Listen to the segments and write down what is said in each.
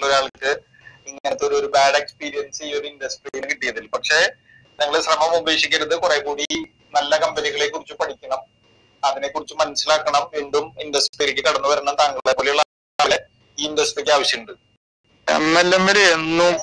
ഒരാൾക്ക് ഇങ്ങനത്തെ ഒരു ഒരു ബാഡ് എക്സ്പീരിയൻസ് ഈ ഒരു ഇൻഡസ്ട്രിയിൽ കിട്ടിയതിൽ പക്ഷേ നിങ്ങൾ ശ്രമം ഉപേക്ഷിക്കരുത് കുറെ കൂടി നല്ല കമ്പനികളെ കുറിച്ച് പഠിക്കണം അതിനെ കുറിച്ച് മനസ്സിലാക്കണം വീണ്ടും ഇൻഡസ്ട്രിയിലേക്ക് കടന്നു വരണം താങ്കളെ പോലെയുള്ള ആളെ ഈ ഇൻഡസ്ട്രിക്ക് ആവശ്യമുണ്ട് എം എൽ എമ്മില് എന്നും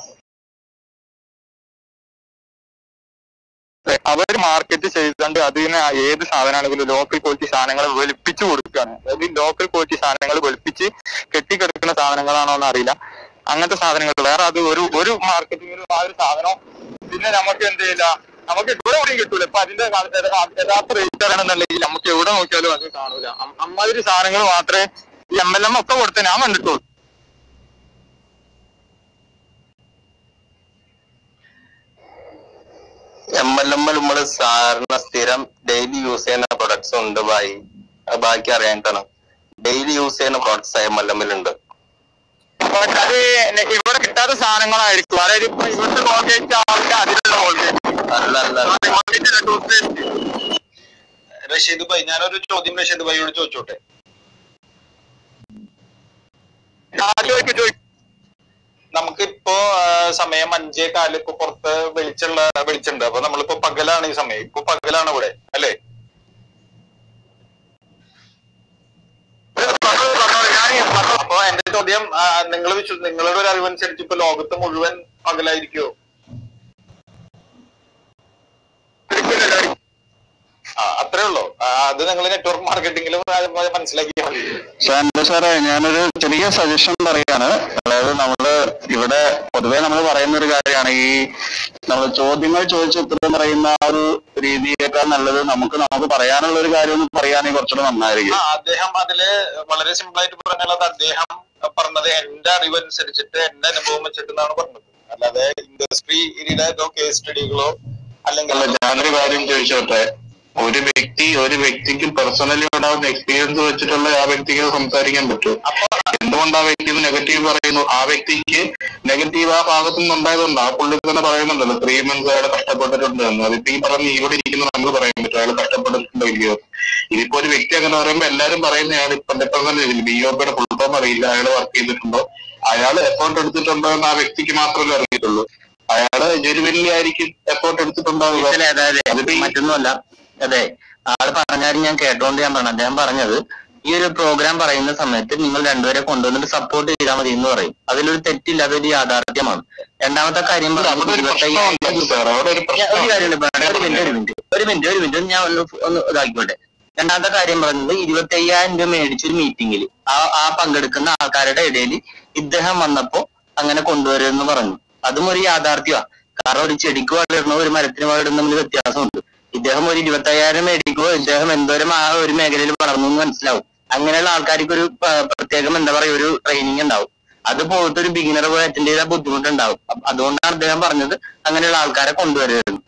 അവർ മാർക്കറ്റ് ചെയ്തുകൊണ്ട് അതിന് ഏത് സാധനമാണെങ്കിലും ലോക്കൽ ക്വാളിറ്റി സാധനങ്ങൾ വെളുപ്പിച്ച് കൊടുക്കുകയാണ് അതായത് ലോക്കൽ ക്വാളിറ്റി സാധനങ്ങൾ വെളുപ്പിച്ച് കെട്ടിക്കിടക്കുന്ന സാധനങ്ങളാണോ എന്ന് അറിയില്ല അങ്ങനത്തെ സാധനങ്ങൾ വേറെ അത് ഒരു ഒരു മാർക്കറ്റിംഗിൽ ആ ഒരു സാധനം പിന്നെ നമുക്ക് എന്ത് ചെയ്യില്ല നമുക്ക് ഇവിടെ എവിടെയും കിട്ടൂല ഇപ്പൊ അതിന്റെ യഥാർത്ഥ റേറ്റ് ആണെന്നുണ്ടെങ്കിൽ നമുക്ക് എവിടെ നോക്കിയാലും അത് കാണൂല അം- അമ്മാതിരി സാധനങ്ങൾ മാത്രമേ ഈ എം എൽ എം ഒക്കെ കൊടുത്ത് ഞാൻ കണ്ടിട്ടുള്ളൂ എം എൽ എം നമ്മള് സാറിന് സ്ഥിരം ഡെയിലി യൂസ് ചെയ്യുന്ന പ്രൊഡക്ട്സ് ഉണ്ട് ബായി അത് ബാക്കി അറിയാനായിട്ടാണ് ഡെയിലി യൂസ് ചെയ്യുന്ന പ്രൊഡക്ട്സ് എം എൽ എമ്മിലുണ്ട് But അത് ഇവിടെ കിട്ടാത്ത സാധനങ്ങളായിരിക്കും അതായത് ഇപ്പൊ ഇവിടുത്തെ കോൾഗേറ്റ് ആവില്ല അതിലുള്ള കോൾഗേറ്റ് അല്ല അല്ല ടൂത്ത് റഷീദ് ഭായി ഞാനൊരു ചോദ്യം റഷീദ് ഭായിയോട് ചോദിച്ചോട്ടെ ചോദിക്കും ചോദിക്കും നമുക്കിപ്പോ ആ, സമയം അഞ്ചേ കാല് ഇപ്പൊ പുറത്ത് വെളിച്ചുള്ള വെളിച്ചുണ്ട് അപ്പൊ നമ്മളിപ്പോ പകലാണ് ഈ സമയം ഇപ്പൊ പകലാണ് ഇവിടെ അല്ലേ അപ്പൊ എന്റെ ചോദ്യം നിങ്ങൾ നിങ്ങളുടെ ഒരു അറിവനുസരിച്ച് ഇപ്പൊ ലോകത്ത് മുഴുവൻ പകലായിരിക്കുമോ ആ അത്രേ ഉള്ളൂ ആ, അത് നിങ്ങൾ നെറ്റ്വർക്ക് മാർക്കറ്റിംഗിലും മനസ്സിലാക്കിയാൽ മതി സാറിന്റെ സാറേ ഞാനൊരു ചെറിയ സജഷൻ പറയാണ് അതായത് നമ്മള് ഇവിടെ പൊതുവെ നമ്മൾ പറയുന്ന ഒരു കാര്യമാണ് ഈ നമ്മൾ ചോദ്യങ്ങൾ ചോദിച്ച് ഉത്തരം പറയുന്ന ആ ഒരു രീതിയേക്കാൾ നല്ലത് നമുക്ക് നമുക്ക് പറയാനുള്ള ഒരു കാര്യം ഒന്ന് പറയുകയാണെങ്കിൽ കുറച്ചുകൂടെ നന്നായിരിക്കും ആ അദ്ദേഹം അതില് വളരെ സിമ്പിൾ ആയിട്ട് പറഞ്ഞുള്ളത് അദ്ദേഹം പറഞ്ഞത് എന്റെ അറിവനുസരിച്ചിട്ട് എന്റെ അനുഭവം വെച്ചിട്ട് എന്നാണ് പറഞ്ഞത് അല്ലാതെ ഇൻഡസ്ട്രിയുടെ ഏതോ കേസ് സ്റ്റഡികളോ അല്ലെങ്കിൽ അല്ല ഞാനൊരു കാര്യം ചോദിച്ചോട്ടെ ഒരു വ്യക്തി ഒരു വ്യക്തിക്ക് പേഴ്സണലി ഉണ്ടാകുന്ന എക്സ്പീരിയൻസ് വെച്ചിട്ടുള്ള ആ വ്യക്തിക്ക് സംസാരിക്കാൻ പറ്റും അപ്പൊ എന്തുകൊണ്ട് ആ വ്യക്തി നെഗറ്റീവ് പറയുന്നു ആ വ്യക്തിക്ക് നെഗറ്റീവ് ആ ഭാഗത്തു നിന്ന് ഉണ്ടായതുകൊണ്ട് ആ പുള്ളി തന്നെ പറയുന്നുണ്ടല്ലോ ത്രീ മന്ത്സ് അയാൾ കഷ്ടപ്പെട്ടിട്ടുണ്ട് എന്ന് അതിപ്പോ ഈ പറഞ്ഞ് ഇവിടെ ഇരിക്കുന്ന നമുക്ക് പറയാൻ പറ്റും അയാൾ കഷ്ടപ്പെട്ടിട്ടുണ്ടോ ഇല്ലയോ ഇതിപ്പോ ഒരു വ്യക്തി അങ്ങനെ പറയുമ്പോ എല്ലാരും പറയുന്ന അയാൾ ഇപ്പൊ ഇപ്പൊ തന്നെ ബി ഒ പിയുടെ ഫുൾ ഫോം അറിയില്ല അയാൾ വർക്ക് ചെയ്തിട്ടുണ്ടോ അയാൾ എഫേർട്ട് എടുത്തിട്ടുണ്ടോ എന്ന് ആ വ്യക്തിക്ക് മാത്രമേ അറിയത്തുള്ളൂ അയാള് ജെനുവിൻലി ആയിരിക്കും എഫേർട്ട് എടുത്തിട്ടുണ്ടാവുക അതെ അതെ അതിപ്പോ ഈ- മറ്റൊന്നുമല്ല അതെ ആള് പറഞ്ഞാലും ഞാൻ കേട്ടോണ്ട് ഞാൻ പറഞ്ഞു അദ്ദേഹം പറഞ്ഞത് ഈ ഒരു പ്രോഗ്രാം പറയുന്ന സമയത്ത് നിങ്ങൾ രണ്ടുപേരെ കൊണ്ടുവന്നിട്ട് സപ്പോർട്ട് ചെയ്താൽ മതി എന്ന് പറയും അതിലൊരു തെറ്റില്ല അതൊരു യാഥാർത്ഥ്യമാണ് രണ്ടാമത്തെ കാര്യം അവിടെ പറഞ്ഞത് ഒരു ഇരുപത്തയ്യായിരം പ്രശ്നമുണ്ട് സാർ അവിടെ ഒരു ഞാൻ ഒരു പ്രശ്നം കാര്യമുണ്ട് പറയാൻ. ഒരു മിനിറ്റ് ഒരു മിനിറ്റ് ഒരു മിനിറ്റ് ഒരു മിനിറ്റ് ഞാൻ ഒന്ന് ഒന്ന് ഇതാക്കിക്കോട്ടെ രണ്ടാമത്തെ കാര്യം പറഞ്ഞത് ഇരുപത്തി അയ്യായിരം രൂപ മേടിച്ചൊരു മീറ്റിംഗിൽ ആ ആ പങ്കെടുക്കുന്ന ആൾക്കാരുടെ ഇടയിൽ ഇദ്ദേഹം വന്നപ്പോ അങ്ങനെ കൊണ്ടുവരുമെന്ന് പറഞ്ഞു അതും ഒരു യാഥാർത്ഥ്യമാണ് കാരണം ഒരു ചെടിക്ക് വളരുന്ന ഒരു മരത്തിന് വളരുന്ന തമ്മിൽ വ്യത്യാസമുണ്ട് ഇദ്ദേഹം ഒരു ഇരുപത്തി അയ്യായിരം മേടിക്കുമ്പോൾ ഇദ്ദേഹം എന്തോരം ആ ഒരു മേഖലയിൽ വളർന്നു എന്ന് മനസ്സിലാവും അങ്ങനെയുള്ള ആൾക്കാർക്ക് ഒരു പ- പ്രത്യേകം എന്താ പറയുക ഒരു ട്രെയിനിങ് ഉണ്ടാവും അത് പോയിട്ട് ഒരു ബിഗിനർ പോയി അറ്റൻഡ് ചെയ്താൽ ബുദ്ധിമുട്ടുണ്ടാവും അപ്പൊ അതുകൊണ്ടാണ് അദ്ദേഹം പറഞ്ഞത് അങ്ങനെയുള്ള ആൾക്കാരെ കൊണ്ടുവരുന്നത്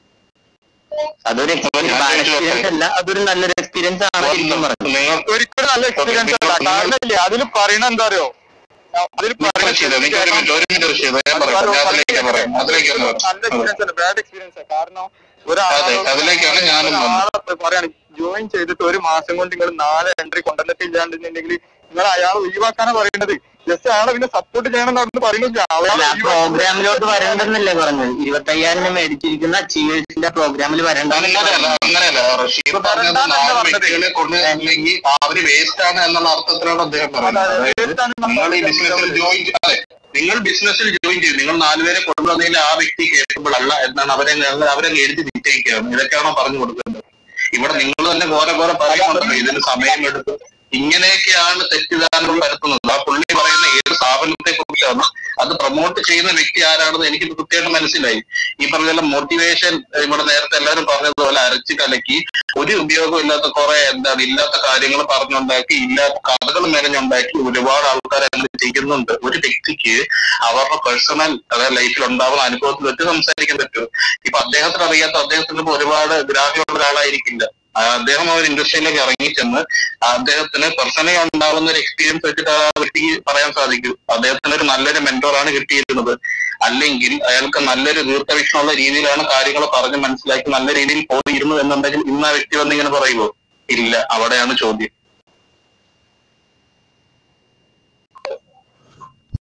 അതൊരു എക്സ്പീരിയൻസ് അല്ല അതൊരു നല്ലൊരു എക്സ്പീരിയൻസ് ആണ് ശരിക്കും പറഞ്ഞത് നിങ്ങൾക്ക് ഒരിക്കലും നല്ല എക്സ്പീരിയൻസ് അല്ല കാരണം ഇല്ലേ അതിൽ പറയണ എന്താ അറിയോ അതിൽ റഷീദ്, എനിക്ക് ഒരു മിനിറ്റ് ഒരു മിനിറ്റ് റഷീദ് ഞാൻ പറയാം ഞാൻ അതിലേക്ക് പറയാം അതിലേക്ക് ഒന്ന് നല്ല പറയാം എക്സ്പീരിയൻസ് അല്ല ബാഡ് എക്സ്പീരിയൻസ് കാരണം അതെ, അതിലേക്കാണ് ഞാനും വന്നത്. ഒരാളെ പറയാണ് ജോയിൻ ചെയ്തിട്ട് ഒരു മാസം കൊണ്ട് നിങ്ങൾ നാല് എൻട്രി കൊണ്ടുവന്നിട്ടില്ലാണ്ടെന്നുണ്ടെങ്കിൽ നിങ്ങൾ അയാളെ ഒഴിവാക്കാനാണ് പറയേണ്ടത് ജസ്റ്റ് അയാളെ പിന്നെ സപ്പോർട്ട് ചെയ്യണം എന്ന് പറയുന്നില്ല അല്ല അയാളെ ആ ഒഴിവാക്കി- പ്രോഗ്രാമിലോട്ട് വരണ്ടെന്നല്ലേ പറഞ്ഞത് ഇരുപത്തയ്യായിരം രൂപ മേടിച്ചിരിക്കുന്ന അച്ചീവേഴ്സിന്റെ പ്രോഗ്രാമിൽ വരണ്ട അങ്ങനെയല്ല അങ്ങനെയല്ല റഷീദ് പറഞ്ഞത് നാല് വ്യക്തികളെ കൊണ്ടുവന്നില്ലെങ്കിൽ അവര് വേസ്റ്റ് ആണ് എന്നുള്ള അർത്ഥത്തിലാണ് അദ്ദേഹം പറയുന്നത് അതായത് നിങ്ങൾ ഈ ബിസിനസ്സിൽ ജോയിൻ അതെ നിങ്ങൾ ബിസിനസ്സിൽ ജോയിൻ ചെയ്തു നിങ്ങൾ നാലുപേരെ കൊണ്ടുവന്നതിൽ ആ വ്യക്തി കേൾക്കുമ്പോൾ അല്ല എന്നാണ് അവരെ അവരെ എഴുതി നിശ്ചയിക്കുകയാണ് ഇതൊക്കെയാണോ പറഞ്ഞു കൊടുക്കേണ്ടത് ഇവിടെ നിങ്ങൾ തന്നെ ഘോര ഘോര പറയുന്നുണ്ടല്ലോ ഇതിന് സമയമെടുത്ത് ഇങ്ങനെയൊക്കെയാണ് തെറ്റിദ്ധാരണ പരത്തുന്നത് ആ പുള്ളി പറയുന്ന ഏത് സ്ഥാപനത്തെ കുറിച്ചാണ് അത് പ്രൊമോട്ട് ചെയ്യുന്ന വ്യക്തി ആരാണെന്ന് എനിക്ക് കൃത്യമായിട്ട് മനസ്സിലായി ഈ പറഞ്ഞ മോട്ടിവേഷൻ ഇവിടെ നേരത്തെ എല്ലാവരും പറഞ്ഞതുപോലെ അരച്ച് കലക്കി ഒരു ഉപയോഗം ഇല്ലാത്ത കുറെ എന്താണ് ഇല്ലാത്ത കാര്യങ്ങൾ പറഞ്ഞുണ്ടാക്കി ഇല്ലാത്ത കഥകൾ മെനഞ്ഞുണ്ടാക്കി ഒരുപാട് ആൾക്കാർ അങ്ങനെ ചെയ്യുന്നുണ്ട് ഒരു വ്യക്തിക്ക് അവരുടെ പേഴ്സണൽ അതായത് ലൈഫിൽ ഉണ്ടാവുന്ന അനുഭവത്തിൽ വെച്ച് സംസാരിക്കാൻ പറ്റും ഇപ്പൊ അദ്ദേഹത്തിന് അറിയാത്ത അദ്ദേഹത്തിന് ഇപ്പൊ ഒരുപാട് ഗ്രാഹ്യമുള്ള ഒരാളായിരിക്കില്ല ആ, അദ്ദേഹം ആ ഒരു ഇൻഡസ്ട്രിയിലേക്ക് ഇറങ്ങിച്ചെന്ന് അദ്ദേഹത്തിന് പേഴ്സണലി ഉണ്ടാവുന്ന ഒരു എക്സ്പീരിയൻസ് വെച്ചിട്ട് ആ വ്യക്തിക്ക് പറയാൻ സാധിക്കും അദ്ദേഹത്തിന് ഒരു നല്ലൊരു മെന്റോറാണ് കിട്ടിയിരുന്നത് അല്ലെങ്കിൽ അയാൾക്ക് നല്ലൊരു ദീർഘവീക്ഷണമുള്ള രീതിയിലാണ് കാര്യങ്ങൾ പറഞ്ഞ് മനസ്സിലാക്കി നല്ല രീതിയിൽ പോയിരുന്നു എന്നുണ്ടെങ്കിൽ ഇന്ന് ആ വ്യക്തി വന്നിങ്ങനെ പറയുമോ ഇല്ല അവിടെയാണ് ചോദ്യം